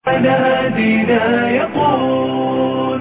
نادينا يقول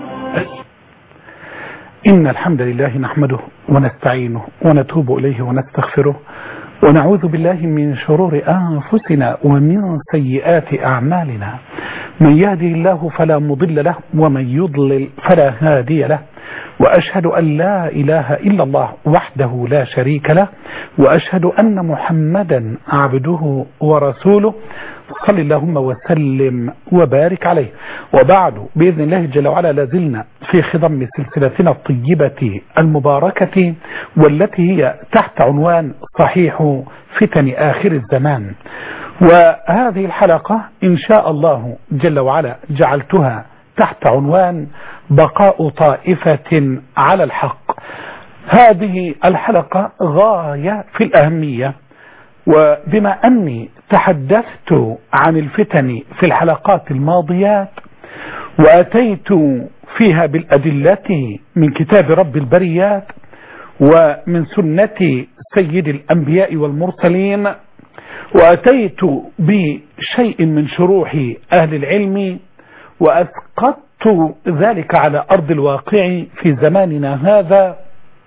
إن الحمد لله نحمده ونستعينه ونتوب إليه ونستغفره ونعوذ بالله من شرور أنفسنا ومن سيئات أعمالنا من يهده الله فلا مضل له ومن يضلل فلا هادي له وأشهد أن لا إله إلا الله وحده لا شريك له وأشهد أن محمدا عبده ورسوله صل اللهم وسلم وبارك عليه وبعد بإذن الله جل وعلا لازلنا في خضم سلسلتنا الطيبة المباركة والتي هي تحت عنوان صحيح فتن آخر الزمان وهذه الحلقة إن شاء الله جل وعلا جعلتها تحت عنوان بقاء طائفة على الحق هذه الحلقة غاية في الأهمية وبما أني تحدثت عن الفتن في الحلقات الماضيات وأتيت فيها بالأدلة من كتاب رب البريات ومن سنة سيد الأنبياء والمرسلين وأتيت بشيء من شروح أهل العلم وأسقطت ذلك على أرض الواقع في زماننا هذا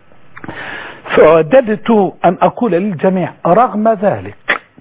فوددت أن أقول للجميع رغم ذلك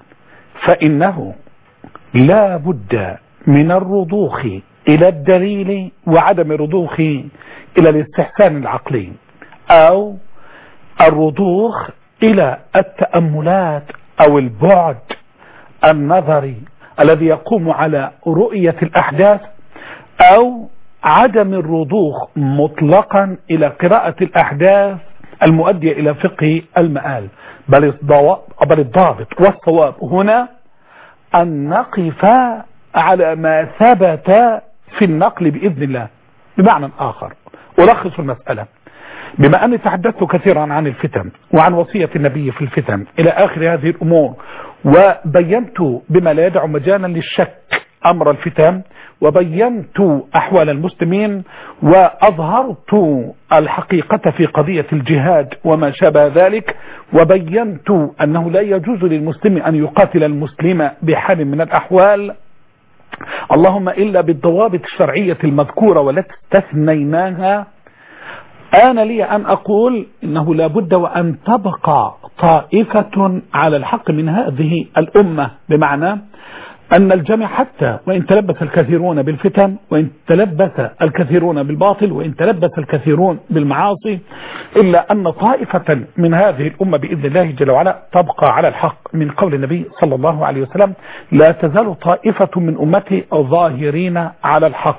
فإنه لا بد من الرضوخ إلى الدليل وعدم الرضوخ إلى الاستحسان العقلي أو الرضوخ إلى التأملات أو البعد النظري الذي يقوم على رؤية الأحداث أو عدم الرضوخ مطلقا إلى قراءة الأحداث المؤدية إلى فقه المآل بل بل الضابط والصواب هنا أن نقف على ما ثبت في النقل بإذن الله بمعنى آخر ألخص المسألة بما أني تحدثت كثيرا عن الفتن وعن وصية النبي في الفتن إلى آخر هذه الأمور وبينت بما لا يدع مجالا للشك أمر الفتن وبينت أحوال المسلمين وأظهرت الحقيقة في قضية الجهاد وما شابه ذلك وبينت أنه لا يجوز للمسلم أن يقاتل المسلم بحال من الأحوال اللهم إلا بالضوابط الشرعية المذكورة والتي استثنيناها آن لي أن أقول إنه لابد وأن تبقى طائفة على الحق من هذه الأمة بمعنى أن الجميع حتى وإن تلبس الكثيرون بالفتن وإن تلبس الكثيرون بالباطل وإن تلبس الكثيرون بالمعاصي إلا أن طائفة من هذه الأمة بإذن الله جل وعلا تبقى على الحق من قول النبي صلى الله عليه وسلم لا تزال طائفة من أمتي ظاهرين على الحق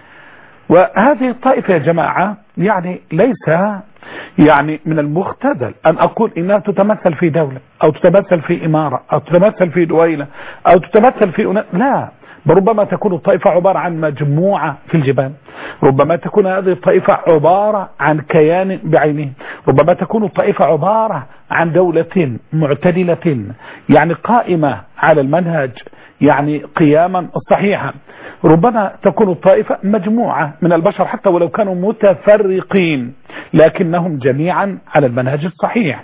وهذه الطائفة يا جماعة يعني ليس يعني من المختدل أن أقول إنها تتمثل في دولة أو تتمثل في إمارة أو تتمثل في دويلة أو تتمثل في أنا... لا ربما تكون الطائفة عبارة عن مجموعة في الجبال ربما تكون هذه الطائفة عبارة عن كيان بعينه ربما تكون الطائفة عبارة عن دولة معتدلة يعني قائمة على المنهج يعني قياما صحيحا ربما تكون الطائفة مجموعة من البشر حتى ولو كانوا متفرقين لكنهم جميعا على المنهج الصحيح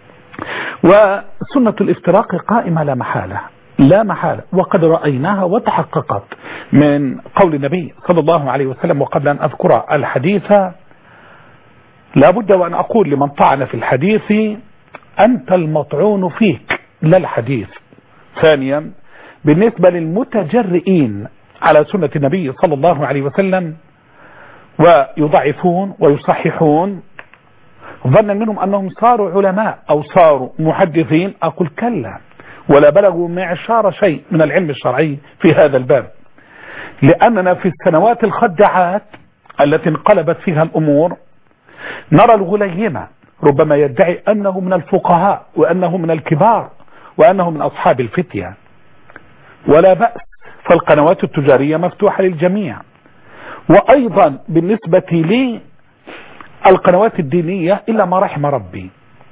وسنة الافتراق قائمة لا محالة لا محالة وقد رأيناها وتحققت من قول النبي صلى الله عليه وسلم وقبل أن أذكر الحديث لا بد وأن أقول لمن طعن في الحديث أنت المطعون فيك لا الحديث ثانيا بالنسبة للمتجرئين على سنة النبي صلى الله عليه وسلم ويضعفون ويصححون ظنا منهم أنهم صاروا علماء أو صاروا محدثين أقول كلا ولا بلغوا معشار شيء من العلم الشرعي في هذا الباب لأننا في السنوات الخدعات التي انقلبت فيها الأمور نرى الغليمة ربما يدعي أنه من الفقهاء وأنه من الكبار وأنه من أصحاب الفتية ولا بأس فالقنوات التجارية مفتوحة للجميع وأيضا بالنسبة لي القنوات الدينية إلا ما رحم ربي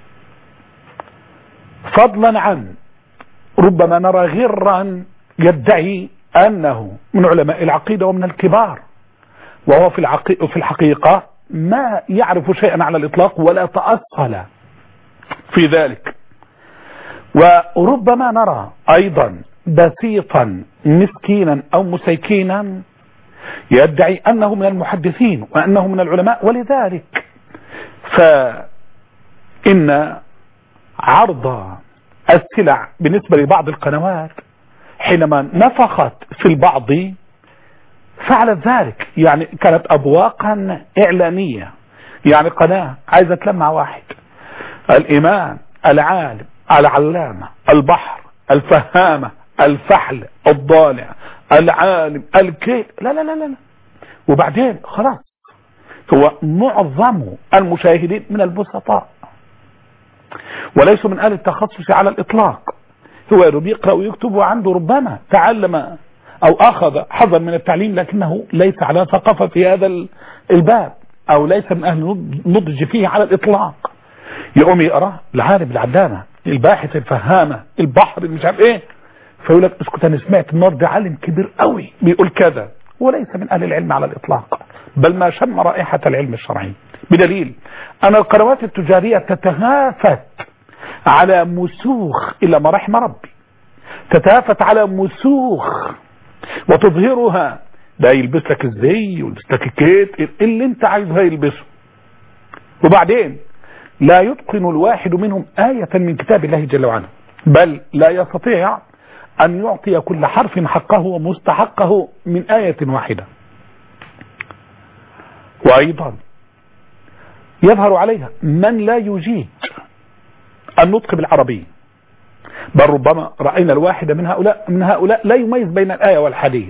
فضلا عن ربما نرى غرا يدعي أنه من علماء العقيدة ومن الكبار وهو في, العقي... في الحقيقة ما يعرف شيئا على الإطلاق ولا تأصل في ذلك وربما نرى أيضا بسيطا مسكينا أو مسيكينا يدعي أنه من المحدثين وأنه من العلماء ولذلك فإن عرض السلع بالنسبة لبعض القنوات حينما نفخت في البعض فعلت ذلك يعني كانت أبواقا إعلانية يعني قناة عايزة تلمع واحد الإمام العالم العلامة البحر الفهامة الفحل الضالع العالم الكيل لا لا لا لا لا. وبعدين خلاص هو معظم المشاهدين من البسطاء وليسوا من أهل التخصص على الإطلاق هو بيقرأ ويكتب وعنده ربما تعلم أو أخذ حظا من التعليم لكنه ليس على ثقافة في هذا الباب أو ليس من أهل النضج فيه على الإطلاق يقوم يقرأ العالم العدامة الباحث الفهامة البحر اللي مش عارف ايه فيقول لك اسكت انا سمعت النهارده عالم كبير قوي بيقول كذا وليس من اهل العلم على الاطلاق بل ما شم رائحة العلم الشرعي بدليل ان القنوات التجارية تتهافت على مسوخ الى ما رحم ربي تتهافت على مسوخ وتظهرها ده يلبس لك الزي ويلبس لك الكيت اللي انت عايزها يلبسه وبعدين لا يتقن الواحد منهم آية من كتاب الله جل وعلا بل لا يستطيع أن يعطي كل حرف حقه ومستحقه من آية واحدة وأيضا يظهر عليها من لا يجيد النطق بالعربية بل ربما رأينا الواحد من هؤلاء من هؤلاء لا يميز بين الآية والحديث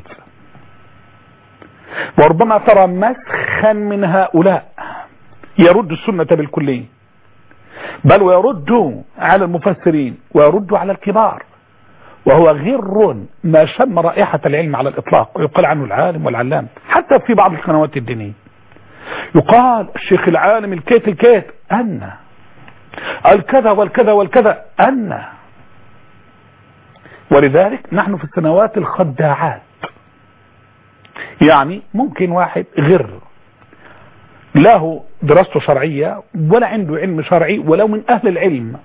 وربما ترى مسخا من هؤلاء يرد السنة بالكلية بل ويرد على المفسرين ويرد على الكبار وهو غر ما شم رائحة العلم على الإطلاق ويقال عنه العالم والعلام حتى في بعض القنوات الدينية يقال الشيخ العالم الكيت الكيت أن الكذا والكذا والكذا أن ولذلك نحن في السنوات الخداعات يعني ممكن واحد غر له دراسته شرعية ولا عنده علم شرعي ولو من أهل العلم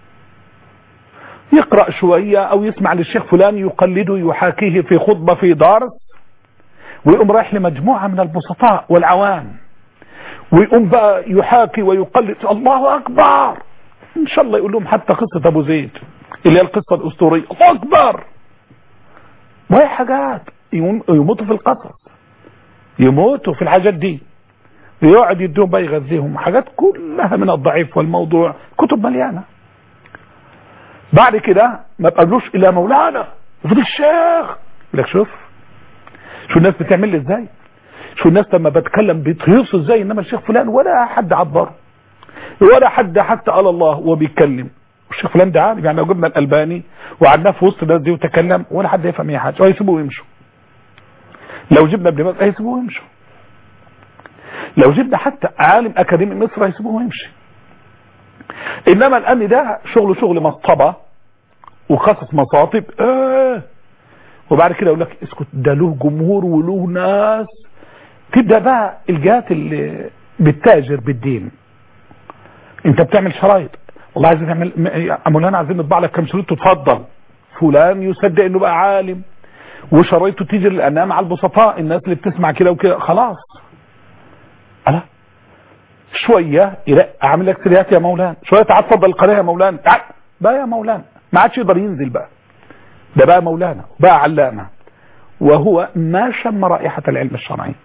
يقرأ شوية أو يسمع للشيخ فلان يقلده يحاكيه في خطبة في درس ويقوم رايح لمجموعة من البسطاء والعوام ويقوم بقى يحاكي ويقلد الله أكبر إن شاء الله يقول لهم حتى قصة أبو زيد اللي هي القصة الأسطورية الله أكبر وهي حاجات يموتوا في القصص يموتوا في الحاجات دي يقعد يدوهم بقى يغذيهم حاجات كلها من الضعيف والموضوع كتب مليانة بعد كده ما تقابلوش الى مولانا وفضل الشيخ يقول لك شوف شو الناس بتعمل لي ازاي شو الناس لما بتكلم بيتهيصوا ازاي انما الشيخ فلان ولا حد عبره ولا حد حتى قال الله وهو بيتكلم الشيخ فلان ده عالم يعني لو جبنا الالباني وقعدناه في وسط الناس دي وتكلم ولا حد يفهم اي حاجه وهيسيبوه ويمشوا لو جبنا ابن باز هيسيبوه ويمشوا لو جبنا حتى عالم اكاديمي مصر هيسيبوه ويمشي انما الان ده شغل شغل مصطبة وقصص مصاطب اه وبعد كده يقول لك اسكت ده له جمهور وله ناس تبدا بقى الجهات اللي بتتاجر بالدين انت بتعمل شرايط والله عايزين نعمل مولانا عايزين نطبع لك كام شريط تتفضل فلان يصدق انه بقى عالم وشرايطه تيجي للانام على البسطاء الناس اللي بتسمع كده وكده خلاص ألا شوية اعمل لك سريات يا مولانا شوية تعال تفضل القناة يا مولانا تعال بقى يا مولانا ما عادش يقدر ينزل بقى ده بقى مولانا بقى علامة وهو ما شم رائحة العلم الشرعي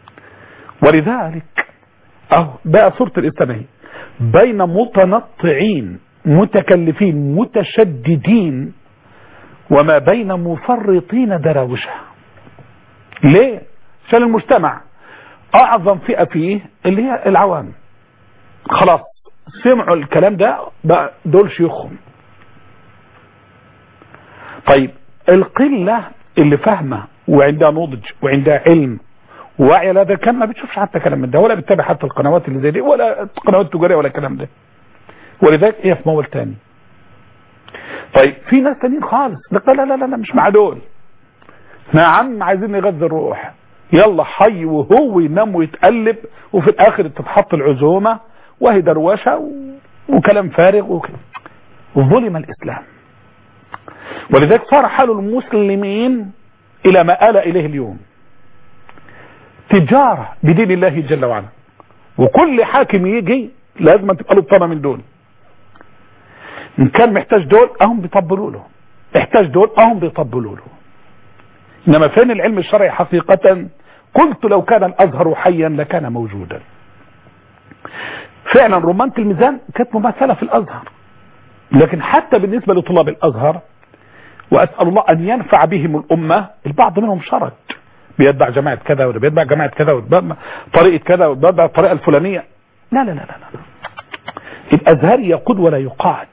ولذلك اهو بقى صورة الإسلامية بين متنطعين متكلفين متشددين وما بين مفرطين دراوشة ليه عشان المجتمع اعظم فئة فيه اللي هي العوام خلاص سمعوا الكلام ده بقى دول شيوخهم طيب القلة اللي فاهمة وعندها نضج وعندها علم ووعي على هذا الكلام ما بتشوفش حتى كلام من ده ولا بتتابع حتى القنوات اللي زي دي ولا القنوات التجارية ولا الكلام ده ولذلك هي في موال تاني طيب في ناس تانيين خالص لا لا لا لا مش مع دول نعم عايزين نغذي الروح يلا حي وهو ينام ويتقلب وفي الاخر تتحط العزومة وهي دروشة و... وكلام فارغ وكده ظلم الاسلام ولذلك صار حال المسلمين الى ما آل اليه اليوم تجارة بدين الله جل وعلا وكل حاكم يجي لازم تبقى له بطانه من دول ان كان محتاج دول اهم بيطبلوا له احتاج دول اهم بيطبلوا له انما فين العلم الشرعي حقيقة قلت لو كان الازهر حيا لكان موجودا فعلا رمانة الميزان كانت مماثلة في الازهر لكن حتى بالنسبة لطلاب الازهر واسأل الله ان ينفع بهم الامة البعض منهم شرد بيتبع جماعة كذا ولا بيتبع جماعة كذا وبيتبع طريقة كذا وبيتبع الطريقة الفلانية لا لا لا لا, لا. الازهري يقود ولا يقاعد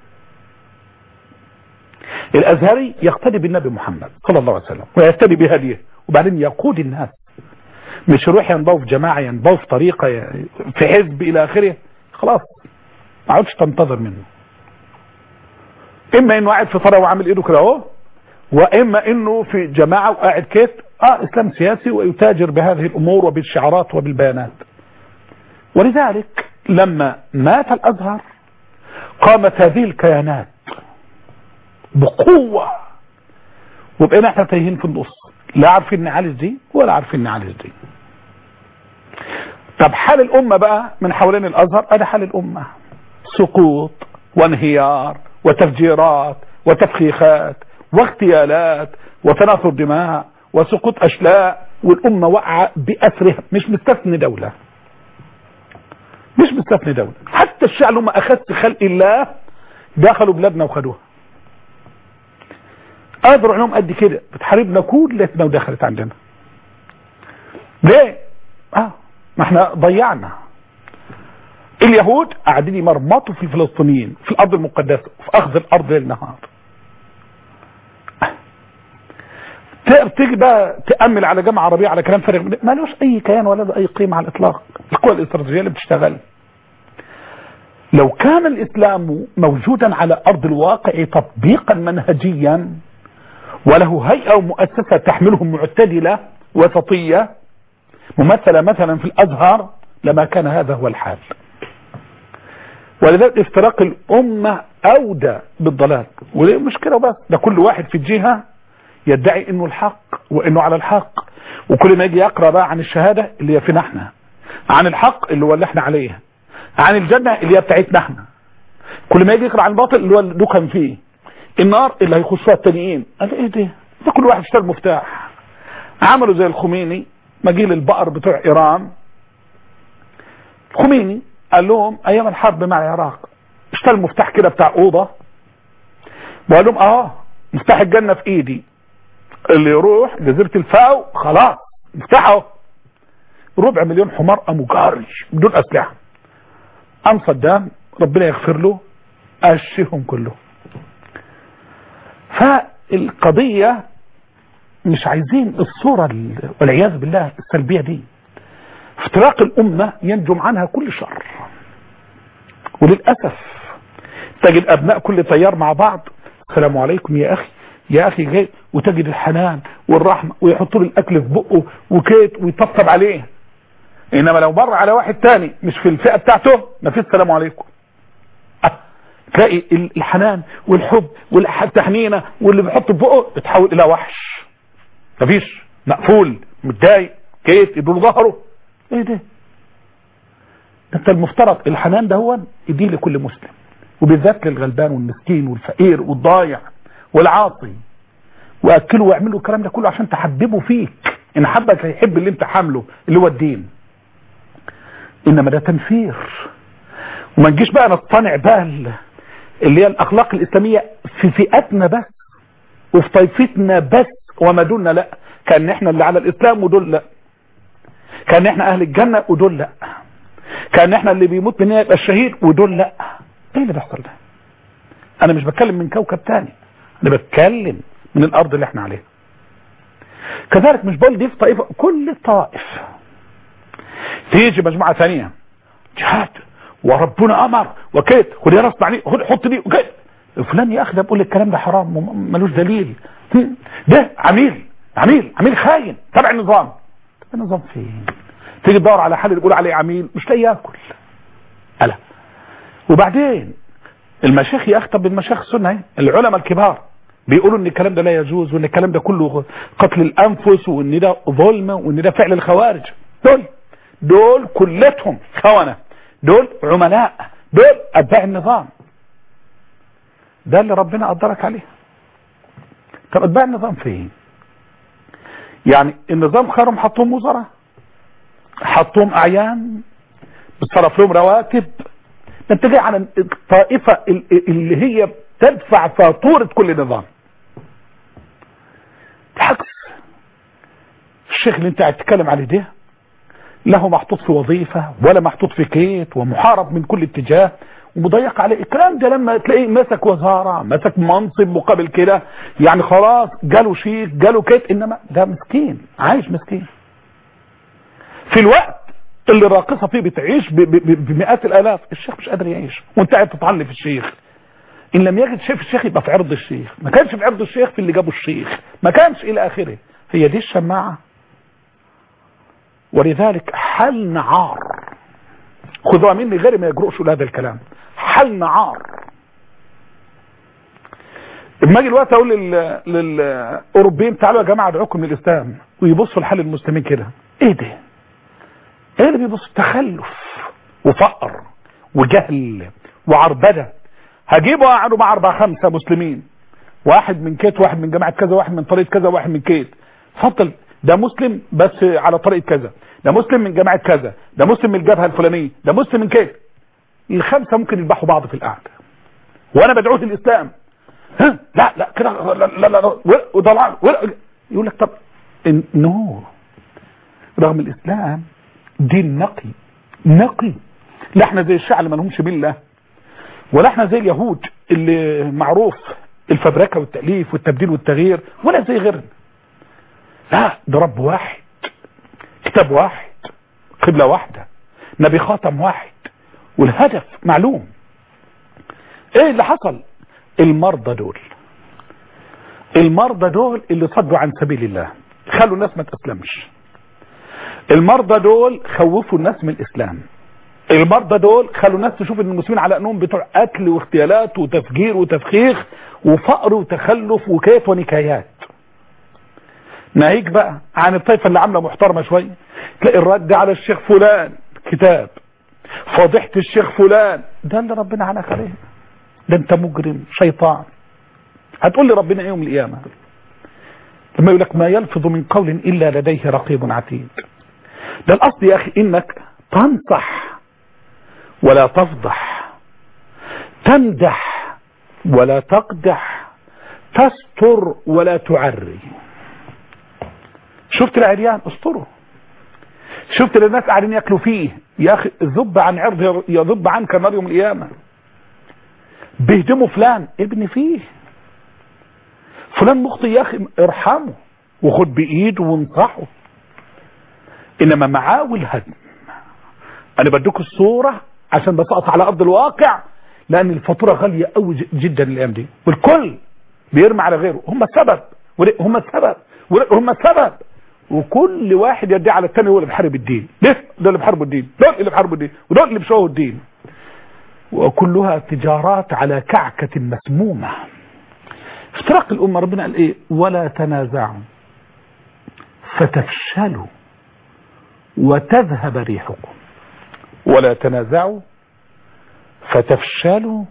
الازهري يقتدي بالنبي محمد صلى الله عليه وسلم ويهتدي بهديه وبعدين يقود الناس مش يروح ينضاف في جماعة ينضاف في طريقة في حزب الى اخره خلاص ما عادش تنتظر منه اما انه قاعد في طريقة وعامل ايده كده اهو واما انه في جماعة وقاعد كيف اه اسلام سياسي ويتاجر بهذه الامور وبالشعارات وبالبيانات ولذلك لما مات الازهر قامت هذه الكيانات بقوة وبقينا احنا تايهين في النص لا عارفين نعالج دي ولا عارفين نعالج دي طب حال الامة بقى من حوالين الازهر ادي حال الامة سقوط وانهيار وتفجيرات وتفخيخات واغتيالات وتناثر دماء وسقوط اشلاء والامة واقعة باسرها مش مستثني دولة مش مستثني دولة حتى الشعب اللي هم اخذت خلق الله دخلوا بلادنا وخدوها قادروا عليهم قد كده بتحاربنا كلتنا ودخلت عندنا ليه اه ما احنا ضيعنا اليهود قاعدين يمرمطوا في الفلسطينيين في الارض المقدسه في اخذ الارض ليل نهار تيجي بقى تامل على جامعه عربيه على كلام فارغ ما لوش اي كيان ولا له اي قيمه على الاطلاق القوى الاستراتيجيه اللي بتشتغل لو كان الاسلام موجودا على ارض الواقع تطبيقا منهجيا وله هيئه ومؤسسه تحملهم معتدله وسطيه ممثله مثلا في الازهر لما كان هذا هو الحال ولذلك افتراق الامه اودى بالضلال وليه مشكله بس ده كل واحد في الجهه يدعي انه الحق وانه على الحق وكل ما يجي يقرا بقى عن الشهاده اللي هي فينا احنا عن الحق اللي هو اللي احنا عليه عن الجنه اللي هي بتاعتنا احنا كل ما يجي يقرا عن الباطل اللي هو اللي دكن فيه النار اللي هيخشوها التانيين قال ايه ده ده كل واحد اشترى مفتاح عملوا زي الخميني مجيل البقر بتوع ايران الخميني قال لهم ايام الحرب مع العراق اشترى المفتاح كده بتاع اوضه وقال لهم اه مفتاح الجنه في ايدي اللي يروح جزيره الفاو خلاص مفتاحه ربع مليون حمار قاموا جاري بدون اسلحه قام صدام ربنا يغفر له اشهم كلهم فالقضية مش عايزين الصورة والعياذ بالله السلبية دي افتراق الأمة ينجم عنها كل شر وللأسف تجد أبناء كل طيار مع بعض السلام عليكم يا أخي يا أخي جاي وتجد الحنان والرحمة ويحطوا له الأكل في بقه وكيت ويطبطب عليه إنما لو مر على واحد تاني مش في الفئة بتاعته ما فيش السلام عليكم تلاقي الحنان والحب والتحنينه واللي بيحط في بقه بتحول الى وحش مفيش مقفول متضايق كيت يدور ظهره ايه ده انت المفترض الحنان ده هو يديه لكل مسلم وبالذات للغلبان والمسكين والفقير والضايع والعاصي واكله واعمله الكلام ده كله عشان تحببه فيك ان حبك هيحب اللي انت حامله اللي هو الدين انما ده تنفير وما نجيش بقى نصطنع بقى اللي هي الاخلاق الاسلاميه في فئتنا بس وفي طائفتنا بس وما دولنا لا كان احنا اللي على الاسلام ودول لا كان احنا اهل الجنه ودول لا كان احنا اللي بيموت مننا يبقى الشهيد ودول لا ايه اللي بيحصل ده انا مش بتكلم من كوكب تاني انا بتكلم من الارض اللي احنا عليها كذلك مش بقول دي في طائفه كل الطوائف تيجي مجموعه ثانيه جهاد وربنا امر وكيت خد يا راس عليه خد حط دي وكيت فلان يا اخي ده بقول الكلام ده حرام ملوش دليل ده عميل عميل عميل خاين تبع النظام تبع النظام فين تيجي تدور على حد يقول عليه عميل مش لاقي ياكل الا وبعدين المشايخ يا اخي طب المشايخ السنه اهي العلماء الكبار بيقولوا ان الكلام ده لا يجوز وان الكلام ده كله قتل الانفس وان ده ظلم وان ده فعل الخوارج دول دول كلتهم خونة دول عملاء دول اتباع النظام ده اللي ربنا قدرك عليه طب اتباع النظام فين يعني النظام خيرهم حطوهم وزراء حطوهم اعيان بتصرف لهم رواتب ده انت جاي على الطائفة اللي هي تدفع فاتورة كل نظام بالعكس الشيخ اللي انت قاعد تتكلم عليه ده له محطوط في وظيفة ولا محطوط في كيت ومحارب من كل اتجاه ومضيق عليه الكلام ده لما تلاقيه مسك وزارة مسك منصب مقابل كده يعني خلاص جاله شيك جاله كيت انما ده مسكين عايش مسكين في الوقت اللي الراقصة فيه بتعيش ب- ب- بمئات الالاف الشيخ مش قادر يعيش وانت قاعد تطعن في الشيخ ان لم يجد شيء في الشيخ يبقى في عرض الشيخ ما كانش في عرض الشيخ في اللي جابه الشيخ ما كانش الى اخره هي دي الشماعة ولذلك حل نعار خذوها مني غير ما يجرؤش لهذا الكلام حل نعار لما اجي الوقت اقول لل... للاوروبيين تعالوا يا جماعه ادعوكم للاسلام ويبصوا لحال المسلمين كده ايه ده ايه اللي بيبص تخلف وفقر وجهل وعربده هجيبوا قعدوا مع اربع خمسه مسلمين واحد من كيت واحد من جماعه كذا واحد من طريقه كذا واحد من كيت اتفضل ده مسلم بس على طريقه كذا ده مسلم من جماعه كذا ده مسلم من الجبهه الفلانيه ده مسلم من كيت الخمسه ممكن يذبحوا بعض في القعده وانا بدعوه الاسلام ها لا لا كده لا لا لا وضلع يقول لك طب نو رغم الاسلام دين نقي نقي لا احنا زي الشيعة اللي ما لهمش مله ولا احنا زي اليهود اللي معروف الفبركه والتاليف والتبديل والتغيير ولا زي غيرنا لا ده رب واحد كتاب واحد قبلة واحدة نبي خاتم واحد والهدف معلوم ايه اللي حصل المرضى دول المرضى دول اللي صدوا عن سبيل الله خلوا الناس ما تسلمش المرضى دول خوفوا الناس من الاسلام المرضى دول خلوا الناس تشوف ان المسلمين على انهم بتوع قتل واغتيالات وتفجير وتفخيخ وفقر وتخلف وكيف ونكايات ناهيك بقى عن الطائفه اللي عامله محترمه شويه تلاقي الرد على الشيخ فلان كتاب فضيحه الشيخ فلان ده اللي ربنا عنك عليه ده انت مجرم شيطان هتقول لي ربنا ايه يوم القيامه لما يقول لك ما يلفظ من قول الا لديه رقيب عتيد ده الاصل يا اخي انك تنصح ولا تفضح تمدح ولا تقدح تستر ولا تعري شفت العريان استره شفت الناس قاعدين ياكلوا فيه يا اخي ذب عن عرض يذب عنك نار يوم القيامه بيهدموا فلان ابن فيه فلان مخطئ يا اخي ارحمه وخد بايده وانصحه انما معاه والهدم انا بديك الصورة عشان بسقط على ارض الواقع لان الفاتورة غالية قوي جدا الايام دي والكل بيرمي على غيره هم السبب هم السبب هم السبب وكل واحد يدعي على الثاني هو اللي بيحارب الدين ده ده اللي بيحاربوا الدين دول اللي بيحاربوا الدين ودول اللي بيشوهوا الدين وكلها تجارات على كعكة مسمومة افتراق الأمة ربنا قال ايه ولا تنازعوا فتفشلوا وتذهب ريحكم ولا تنازعوا فتفشلوا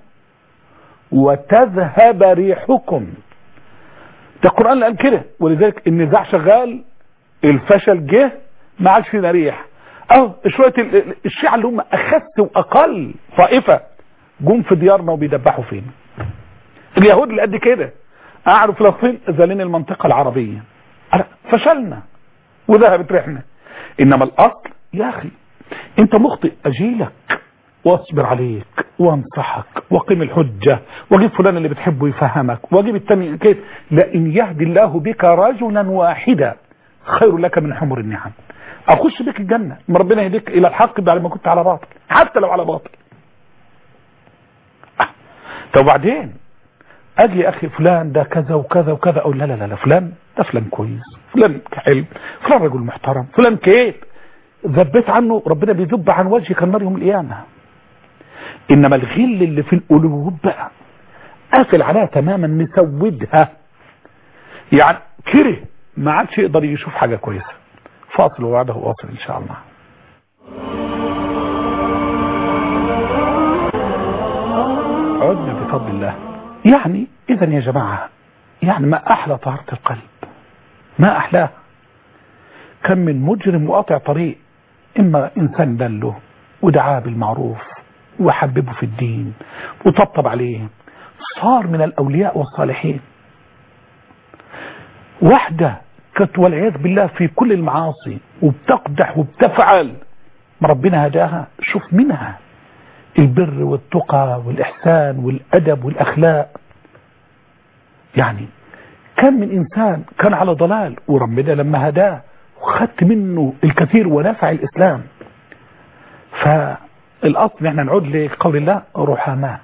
وتذهب ريحكم ده القرآن اللي قال كده ولذلك النزاع شغال الفشل جه ما عادش فينا ريح اه شوية الشيعة اللي هم اخس واقل طائفة جم في ديارنا وبيدبحوا فينا اليهود اللي قد كده قعدوا في فلسطين زالين المنطقة العربية فشلنا وذهبت ريحنا انما الاصل يا اخي انت مخطئ اجيلك واصبر عليك وانصحك وقم الحجة واجيب فلان اللي بتحبه يفهمك واجيب التاني كيف لان يهدي الله بك رجلا واحدا خير لك من حمر النعم اخش بك الجنة ما ربنا يهديك الى الحق بعد ما كنت على باطل حتى لو على باطل أه. طب وبعدين اجي يا اخي فلان ده كذا وكذا وكذا اقول لا لا لا, لا فلان ده فلان كويس فلان حلو فلان رجل محترم فلان كيف ذبيت عنه ربنا بيذب عن وجهك النار يوم القيامة انما الغل اللي في القلوب بقى قافل عليها تماما مسودها يعني كره ما عادش يقدر يشوف حاجة كويسة فاصل وبعده واصل ان شاء الله عدنا بفضل الله يعني اذا يا جماعة يعني ما احلى طهارة القلب ما احلاه كم من مجرم وقاطع طريق اما انسان دله ودعاه بالمعروف وحببه في الدين وطبطب عليه صار من الاولياء والصالحين واحدة كانت والعياذ بالله في كل المعاصي وبتقدح وبتفعل ما ربنا هداها شوف منها البر والتقى والإحسان والأدب والأخلاق يعني كم من إنسان كان على ضلال وربنا لما هداه وخدت منه الكثير ونفع الإسلام فالأصل احنا نعود لقول الله رحماء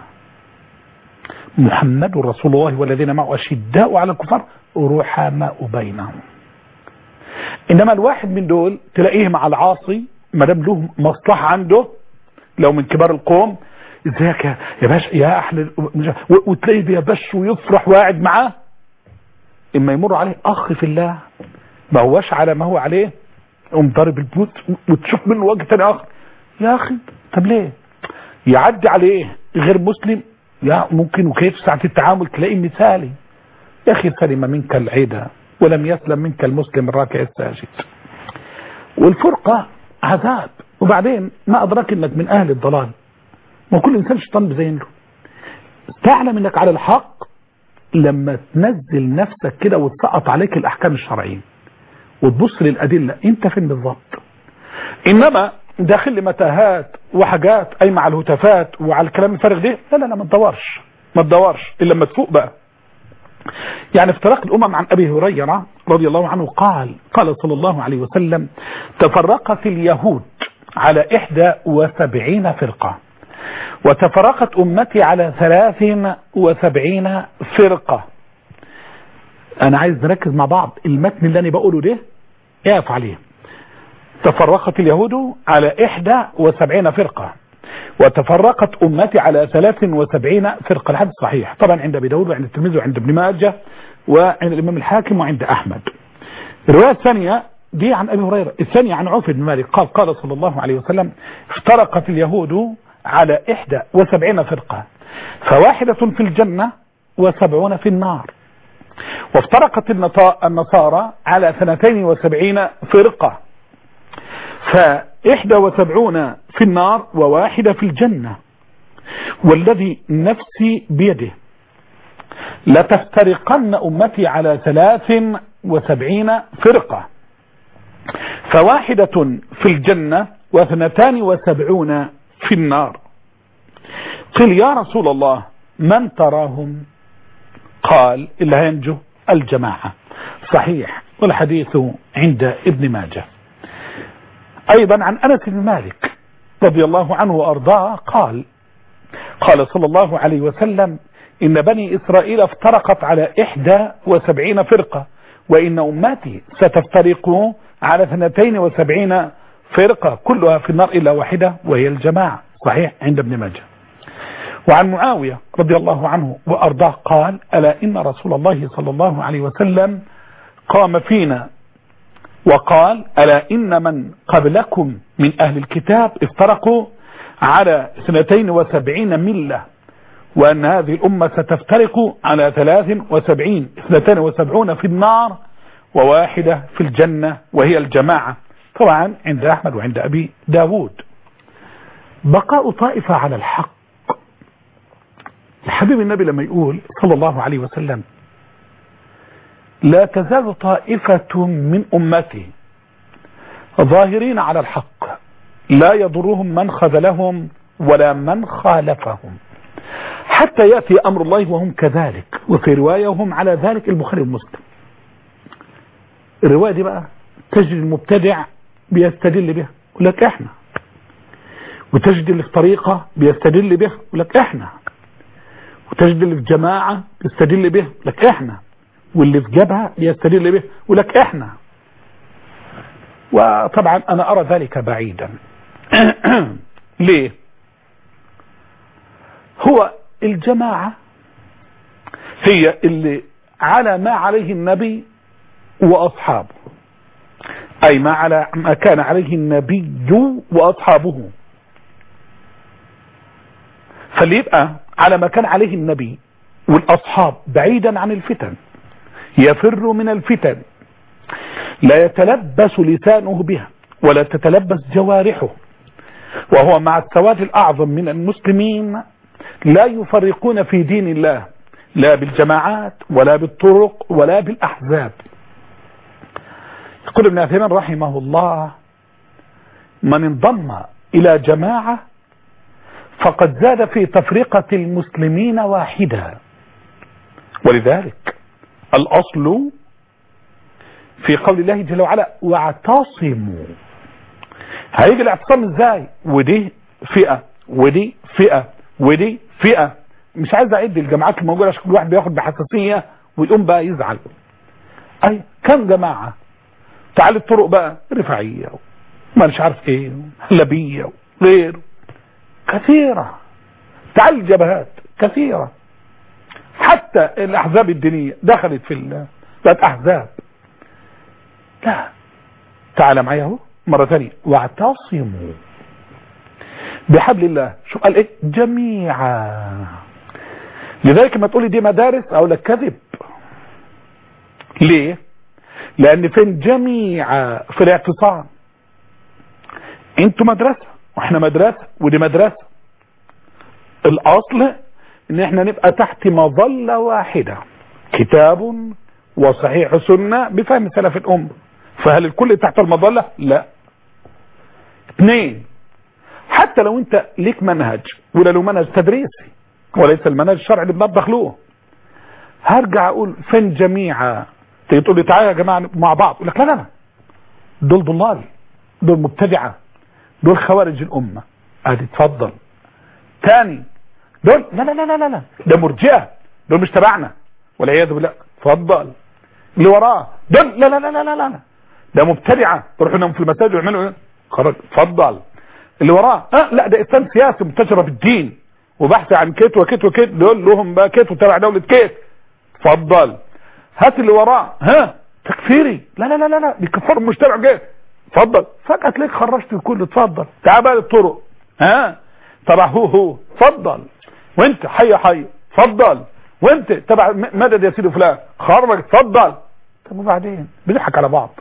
محمد رسول الله والذين معه أشداء على الكفار رحماء بينهم إنما الواحد من دول تلاقيه مع العاصي ما دام له مصلحة عنده لو من كبار القوم ازيك يا يا باشا يا احلى وتلاقيه بيبش ويفرح وقاعد معاه اما يمر عليه اخ في الله ما هوش على ما هو عليه قوم ضارب البوت وتشوف منه وجه تاني اخر يا اخي طب ليه يعدي عليه غير مسلم يا ممكن وكيف ساعة التعامل تلاقيه مثالي يا اخي سلم منك العيدة ولم يسلم منك المسلم الراكع الساجد والفرقة عذاب وبعدين ما أدراك انك من اهل الضلال ما كل انسان شيطان بزين له تعلم انك على الحق لما تنزل نفسك كده وتسقط عليك الاحكام الشرعيه وتبص للادله انت فين بالظبط انما داخل لمتاهات وحاجات قايمه على الهتافات وعلى الكلام الفارغ ده لا لا لا ما تدورش ما تدورش الا لما تفوق بقى يعني افتراق الامم عن ابي هريره رضي الله عنه قال قال صلى الله عليه وسلم تفرقت اليهود على إحدى وسبعين فرقة وتفرقت أمتي على ثلاث وسبعين فرقة أنا عايز نركز مع بعض المتن اللي أنا بقوله ده اقف عليه تفرقت اليهود على إحدى وسبعين فرقة وتفرقت أمتي على ثلاث وسبعين فرقة الحديث صحيح طبعا عند أبي داود وعند الترمذي وعند ابن ماجه وعند الإمام الحاكم وعند أحمد الرواية الثانية دي عن أبي هريرة الثانية عن عوف بن مالك قال قال صلى الله عليه وسلم افترقت اليهود على إحدى وسبعين فرقة فواحدة في الجنة وسبعون في النار وافترقت النصارى على ثنتين وسبعين فرقة فإحدى وسبعون في النار وواحدة في الجنة والذي نفسي بيده لتفترقن أمتي على ثلاث وسبعين فرقة فواحدة في الجنة واثنتان وسبعون في النار قل يا رسول الله من تراهم قال اللي هينجو الجماعة صحيح والحديث عند ابن ماجه أيضا عن أنس بن مالك رضي الله عنه وأرضاه قال قال صلى الله عليه وسلم إن بني إسرائيل افترقت على إحدى وسبعين فرقة وإن أمتي ستفترق على اثنتين وسبعين فرقة كلها في النار إلا واحدة وهي الجماعة صحيح عند ابن ماجه وعن معاوية رضي الله عنه وأرضاه قال ألا إن رسول الله صلى الله عليه وسلم قام فينا وقال ألا إن من قبلكم من أهل الكتاب افترقوا على اثنتين وسبعين ملة وأن هذه الأمة ستفترق على ثلاث وسبعين اثنتين وسبعون في النار وواحدة في الجنة وهي الجماعة طبعا عند أحمد وعند أبي داود بقاء طائفة على الحق الحبيب النبي لما يقول صلى الله عليه وسلم لا تزال طائفة من أمتي ظاهرين على الحق لا يضرهم من خذلهم ولا من خالفهم حتى يأتي أمر الله وهم كذلك وفي رواية هم على ذلك البخاري ومسلم الرواية دي بقى تجد المبتدع بيستدل بها يقول لك احنا وتجد اللي في طريقة بيستدل بها يقول لك احنا وتجد اللي في جماعة بيستدل بها يقول لك احنا واللي في جبهة بيستدل به يقول لك احنا وطبعا انا ارى ذلك بعيدا ليه هو الجماعة هي اللي على ما عليه النبي وأصحابه أي ما, على ما كان عليه النبي وأصحابه فاللي يبقى على ما كان عليه النبي والأصحاب بعيدا عن الفتن يفر من الفتن لا يتلبس لسانه بها ولا تتلبس جوارحه وهو مع السواد الأعظم من المسلمين لا يفرقون في دين الله لا بالجماعات ولا بالطرق ولا بالأحزاب يقول ابن عثيمين رحمه الله من انضم إلى جماعة فقد زاد في تفرقة المسلمين واحدا ولذلك الأصل في قول الله جل وعلا واعتصموا هيجي الاعتصام ازاي ودي فئة ودي فئة ودي فئة مش عايز اعد الجماعات الموجودة عشان كل واحد بياخد بحساسية ويقوم بقى يزعل اي كم جماعة تعال الطرق بقى رفاعية ما مش عارف ايه لبية غير كثيرة تعال الجبهات كثيرة حتى الاحزاب الدينية دخلت في ال- بقت احزاب لا تعال معايا اهو مرة ثانية واعتصموا بحبل الله شو قال ايه جميعا لذلك ما تقولي دي مدارس اقول لك كذب ليه لان فين جميعا في الاعتصام انتوا مدرسة واحنا مدرسة ودي مدرسة الاصل ان احنا نبقى تحت مظلة واحدة كتاب وصحيح سنة بفهم سلف الامة فهل الكل تحت المظلة لا اثنين حتى لو انت ليك منهج ولا له منهج تدريسي وليس المنهج الشرعي اللي بنطبخ له هرجع اقول فين جميعا تيجي تقول لي تعالى يا جماعه مع بعض اقول لك لا لا لا دول ضلال دول مبتدعه دول خوارج الامه ادي اتفضل تاني دول لا لا لا لا لا لا ده مرجئه دول مش تبعنا والعياذ بالله اتفضل اللي وراه دول لا لا لا لا لا لا ده مبتدعه يروحوا يناموا في المساجد ويعملوا ايه خرج اتفضل اللي وراه اه لا ده اسلام سياسي متجره بالدين وبحث عن كيت وكيت وكيت دول لهم بقى كيت وتبع دوله كيت اتفضل هات اللي وراه ها تكفيري لا لا لا لا لا بيكفروا المجتمع جاي اتفضل فجأة تلاقيك خرجت الكل اتفضل تعال بقى للطرق ها تبع هو هو اتفضل وانت حي حي اتفضل وانت تبع م- مدد يا سيدي فلان خرج اتفضل طب وبعدين بنضحك على بعض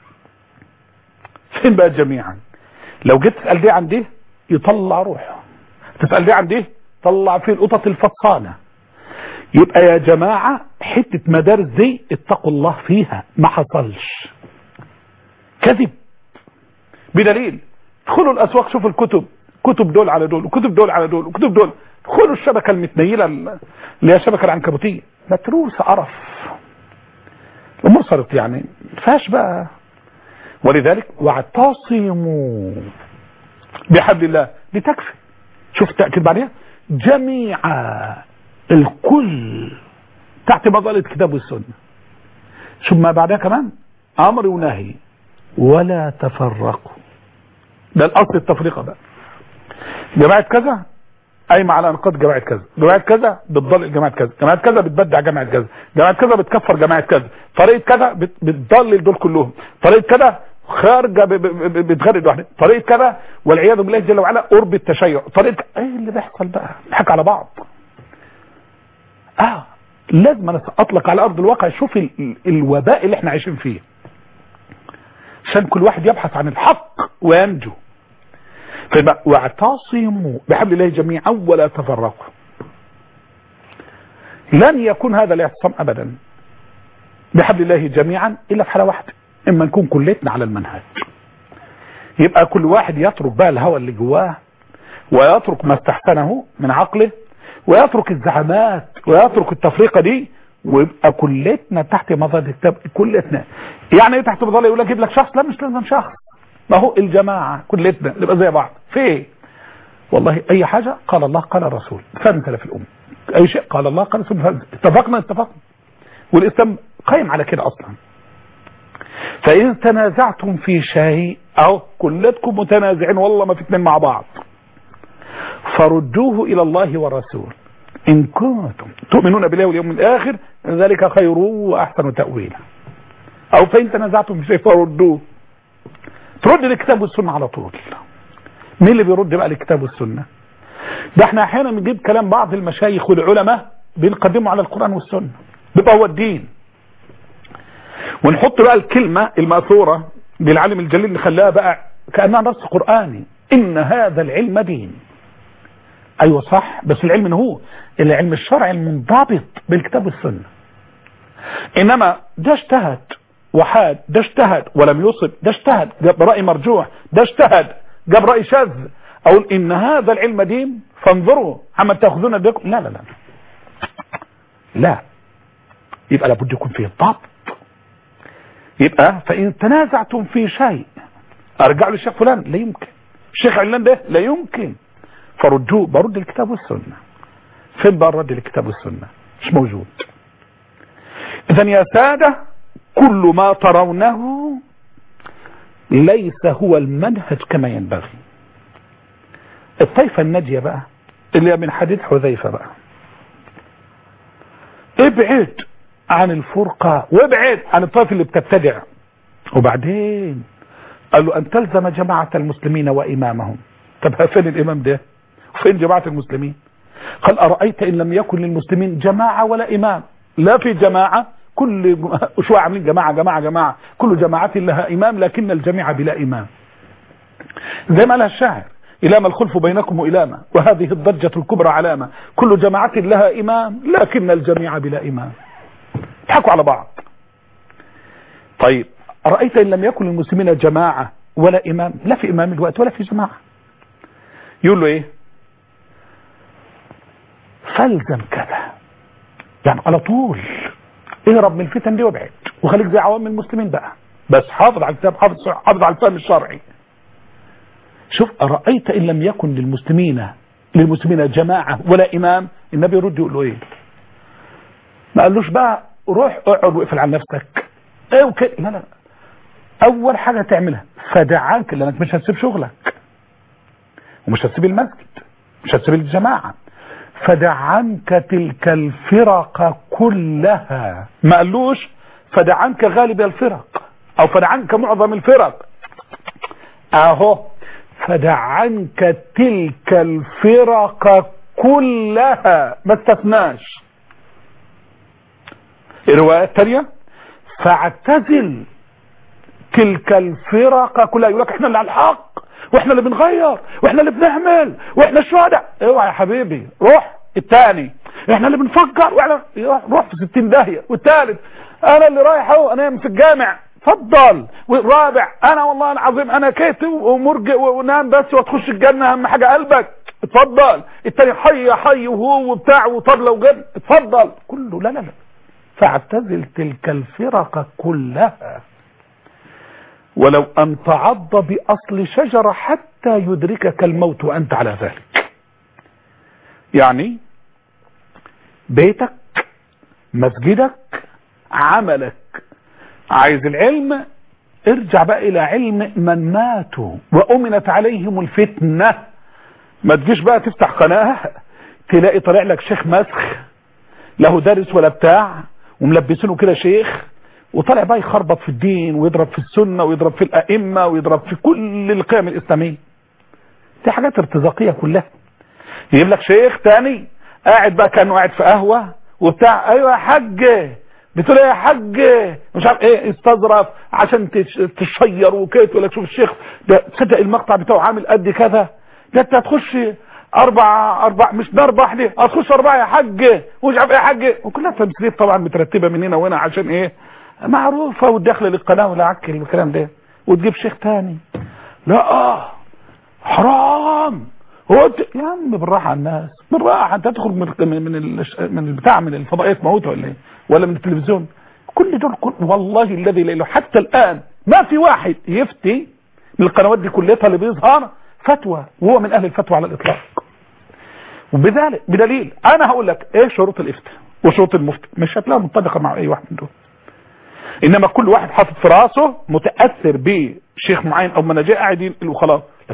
فين بقى جميعا لو جيت تسأل دي عن دي يطلع روحه تسأل دي عن دي طلع فيه القطط الفصانة يبقى يا جماعة حتة مدارس دي اتقوا الله فيها ما حصلش كذب بدليل ادخلوا الاسواق شوفوا الكتب كتب دول على دول وكتب دول على دول وكتب دول ادخلوا الشبكة المتنيلة اللي هي الشبكة العنكبوتية متروسة قرف الامور صارت يعني ما فيهاش بقى ولذلك واعتصموا بحبل الله لتكفي شوف التأكيد بعدين جميعا الكل تحت مظلة الكتاب والسنة شوف ما بعدها كمان امر ونهي ولا تفرقوا ده الاصل التفرقه بقى جماعه كذا قايمه على انقاض جماعه كذا جماعه كذا بتضل جماعه كذا جماعه كذا بتبدع جماعه كذا جماعه كذا بتكفر جماعه كذا طريقه كذا بت- بتضلل دول كلهم طريقه كذا خارجه ب- ب- ب- بتغرد واحده طريقه كذا والعياذ بالله جل وعلا قرب التشيع طريقه ك- ايه اللي بيحصل بقى نضحك على بعض اه لازم انا اطلق على ارض الواقع شوف ال- ال- الوباء اللي احنا عايشين فيه عشان كل واحد يبحث عن الحق وينجو فيبقى واعتصموا بحبل الله جميعا ولا تفرقوا لن يكون هذا الاعتصام ابدا بحبل الله جميعا الا في حاله واحده اما نكون كلتنا على المنهج يبقى كل واحد يترك بقى الهوى اللي جواه ويترك ما استحسنه من عقله ويترك الزعامات ويترك التفرقه دي ويبقى كلتنا تحت مظله الكتاب كلتنا يعني ايه تحت مظله يقول لك جيب لك شخص لا مش لازم شخص ما هو الجماعه كلتنا نبقى زي بعض في ايه والله اي حاجه قال الله قال الرسول فهم سلف الامه اي شيء قال الله قال الرسول فهم. اتفقنا اتفقنا والاسلام قايم على كده اصلا فإن تنازعتم في شيء أو كلتكم متنازعين والله ما في اتنين مع بعض فردوه إلى الله والرسول إن كنتم تؤمنون بالله واليوم الآخر ذلك خير وأحسن تأويلا أو فإن تنازعتم في شيء فردوه ترد الكتاب والسنة على طول مين اللي بيرد بقى الكتاب والسنة ده احنا احيانا بنجيب كلام بعض المشايخ والعلماء بنقدمه على القرآن والسنة بيبقى هو الدين ونحط بقى الكلمة المأثورة للعالم الجليل اللي خلاها بقى كأنها نص قرآني إن هذا العلم دين أيوة صح بس العلم إن هو العلم الشرعي المنضبط بالكتاب والسنة إنما ده اجتهد وحاد ده اجتهد ولم يصب ده اجتهد جاب رأي مرجوح ده اجتهد جاب رأي شاذ أقول إن هذا العلم دين فانظروا عما تأخذون بكم لا لا لا لا يبقى لابد يكون فيه ضبط يبقى فإن تنازعتم في شيء أرجع للشيخ فلان لا يمكن الشيخ علان ده لا يمكن فردوه برد الكتاب والسنة فين بقى الرد للكتاب والسنة مش موجود إذا يا سادة كل ما ترونه ليس هو المنهج كما ينبغي الطائفة الناجية بقى اللي من حديث حذيفة بقى ابعد عن الفرقة وابعد عن الطائفة اللي بتبتدع وبعدين قال له أن تلزم جماعة المسلمين وإمامهم طب فين الإمام ده فين جماعة المسلمين قال أرأيت إن لم يكن للمسلمين جماعة ولا إمام لا في جماعة كل شوية عاملين جماعة جماعة جماعة كل جماعة لها إمام لكن الجميع بلا إمام زي ما قالها الشاعر إلام الخلف بينكم إلامة وهذه الضجة الكبرى علامة كل جماعة لها إمام لكن الجميع بلا إمام اضحكوا على بعض طيب أرأيت إن لم يكن للمسلمين جماعة ولا إمام لا في إمام الوقت ولا في جماعة يقول له إيه فالزم كذا يعني على طول اهرب من الفتن دي وابعد وخليك زي عوام المسلمين بقى بس حافظ على الكتاب حافظ حافظ على الفهم الشرعي شوف أرأيت إن لم يكن للمسلمين للمسلمين جماعة ولا إمام النبي يرد يقول له إيه ما قالوش بقى روح اقعد واقفل على نفسك ايه وكده لا لا اول حاجة تعملها فدعاك لانك مش هتسيب شغلك ومش هتسيب المسجد مش هتسيب الجماعة فدع عنك تلك الفرق كلها ما قالوش فدع عنك غالب الفرق او فدع عنك معظم الفرق اهو فدع عنك تلك الفرق كلها ما استثناش الرواية الثانية فاعتزل تلك الفرق كلها يقول لك احنا اللي على الحق واحنا اللي بنغير واحنا اللي بنعمل واحنا الشهداء اوعى يا حبيبي روح الثاني احنا اللي بنفكر واحنا روح في 60 داهيه والثالث انا اللي رايح اهو انا في الجامع اتفضل والرابع انا والله العظيم انا كيت ومرجع ونام بس وتخش الجنه اهم حاجه قلبك اتفضل التاني حي حي وهو وبتاع وطبله وجن اتفضل كله لا لا لا فاعتزل تلك الفرق كلها ولو أن تعض بأصل شجرة حتى يدركك الموت وأنت على ذلك يعني بيتك مسجدك عملك عايز العلم ارجع بقى إلى علم من ماتوا وأمنت عليهم الفتنة ما تجيش بقى تفتح قناة تلاقي طالع لك شيخ مسخ له دارس ولا بتاع وملبسينه كده شيخ وطالع بقى يخربط في الدين ويضرب في السنة ويضرب في الأئمة ويضرب في كل القيم الإسلامية دي حاجات ارتزاقية كلها يجيب لك شيخ تاني قاعد بقى كانه قاعد في قهوة وبتاع ايوه يا حاج بتقول ايه يا حاج مش عارف ايه استظرف عشان تشير وكده تقول لك شوف الشيخ ده تصدق المقطع بتاعه عامل قد كذا ده انت هتخش اربع اربع مش ده اربع دي هتخش اربعه يا حاج ومش عارف ايه يا حاج وكلها تمثيلات طبعا مترتبه من هنا وهنا عشان ايه معروفه والدخل للقناه والعك الكلام ده وتجيب شيخ تاني لا اه حرام هو انت يا عم بالراحه على الناس بالراحه انت تدخل من من من, من البتاع من الفضائيات موت ولا ايه ولا من التلفزيون كل دول كل والله الذي لا اله حتى الان ما في واحد يفتي من القنوات دي كلها اللي بيظهر فتوى وهو من اهل الفتوى على الاطلاق وبذلك بدليل انا هقول لك ايه شروط الافتاء وشروط المفتي مش هتلاقيها منطبقه مع اي واحد من دول انما كل واحد حاطط في راسه متاثر بشيخ معين او مناجاه قاعد وخلاص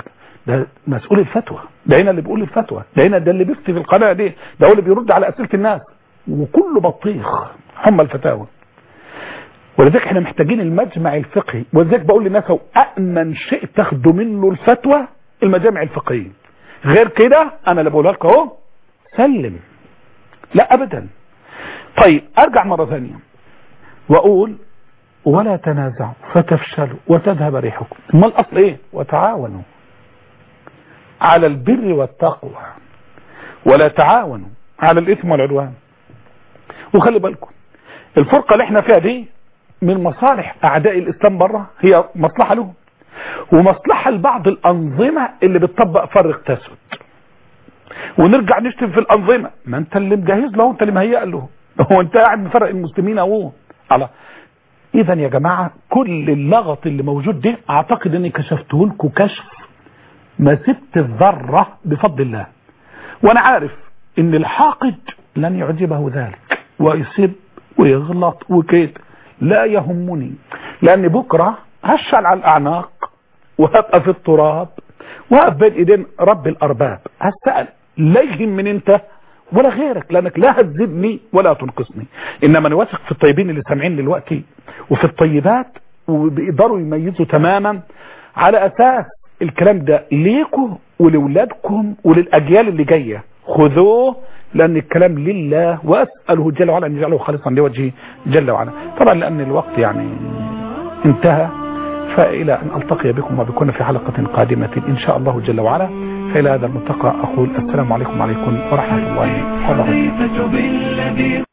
ده مسؤول الفتوى ده هنا اللي بيقول الفتوى ده هنا ده اللي بيفتي في القناة دي ده هو اللي بيرد على أسئلة الناس وكله بطيخ هم الفتاوى ولذلك احنا محتاجين المجمع الفقهي ولذلك بقول للناس هو أأمن شيء تاخدوا منه الفتوى المجامع الفقهية غير كده أنا اللي بقولها لك اهو سلم لا أبدا طيب أرجع مرة ثانية وأقول ولا تنازعوا فتفشلوا وتذهب ريحكم ما الأصل إيه وتعاونوا على البر والتقوى ولا تعاونوا على الإثم والعدوان وخلي بالكم الفرقة اللي احنا فيها دي من مصالح أعداء الإسلام بره هي مصلحة لهم ومصلحة لبعض الأنظمة اللي بتطبق فرق تسود ونرجع نشتم في الأنظمة ما انت اللي مجهز له انت اللي مهيئ له هو انت قاعد مفرق المسلمين اهو على اذا يا جماعة كل اللغط اللي موجود ده اعتقد اني كشفته لكم كشف ما سبت الذرة بفضل الله وانا عارف ان الحاقد لن يعجبه ذلك ويسب ويغلط وكيد لا يهمني لان بكرة هشل على الاعناق وهبقى في التراب وهبقى بين ايدين رب الارباب هسأل لا يهمني انت ولا غيرك لانك لا هتزيدني ولا تنقصني انما نواثق في الطيبين اللي سامعين دلوقتي وفي الطيبات وبيقدروا يميزوا تماما على اساس الكلام ده ليكم ولولادكم وللاجيال اللي جايه خذوه لان الكلام لله واساله جل وعلا ان يجعله خالصا لوجهه جل وعلا طبعا لان الوقت يعني انتهى فإلى أن ألتقي بكم وبكم في حلقة قادمة إن شاء الله جل وعلا فإلى هذا الملتقى أقول السلام عليكم وعليكم ورحمة الله وبركاته بالذي